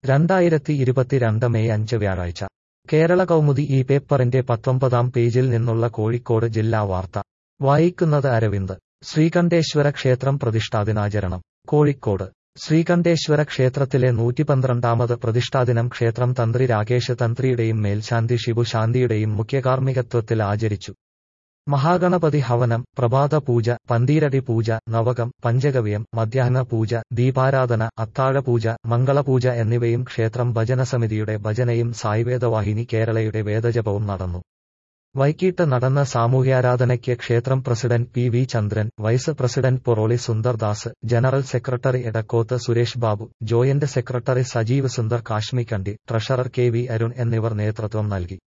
രണ്ടായിരത്തി ഇരുപത്തിരണ്ട് മെയ് അഞ്ച് വ്യാഴാഴ്ച കേരള കൗമുദി ഈ പേപ്പറിന്റെ പത്തൊമ്പതാം പേജിൽ നിന്നുള്ള കോഴിക്കോട് ജില്ലാ വാർത്ത വായിക്കുന്നത് അരവിന്ദ് ശ്രീകണ്ഠേശ്വര ക്ഷേത്രം പ്രതിഷ്ഠാദിനാചരണം കോഴിക്കോട് ശ്രീകണ്ഠേശ്വര ക്ഷേത്രത്തിലെ നൂറ്റിപന്ത്രണ്ടാമത് പ്രതിഷ്ഠാദിനം ക്ഷേത്രം തന്ത്രി രാകേഷ് തന്ത്രിയുടെയും മേൽശാന്തി ഷിബു ശാന്തിയുടെയും മുഖ്യകാർമ്മികത്വത്തിൽ ആചരിച്ചു മഹാഗണപതി ഹവനം പ്രഭാത പൂജ പന്തീരടി പൂജ നവകം പഞ്ചഗവ്യം മധ്യാഹ്ന പൂജ ദീപാരാധന അത്താഴപൂജ മംഗളപൂജ എന്നിവയും ക്ഷേത്രം ഭജനസമിതിയുടെ ഭജനയും സായിവേദവാഹിനി കേരളയുടെ വേദജപവും നടന്നു വൈകിട്ട് നടന്ന സാമൂഹ്യാരാധനയ്ക്ക് ക്ഷേത്രം president P V Chandran vice president Poroli Sundardas general secretary Edakkoth Suresh Babu joint secretary Sajeev Sundar Kashmikandi treasurer K V Arun എന്നിവർ നേതൃത്വം നൽകി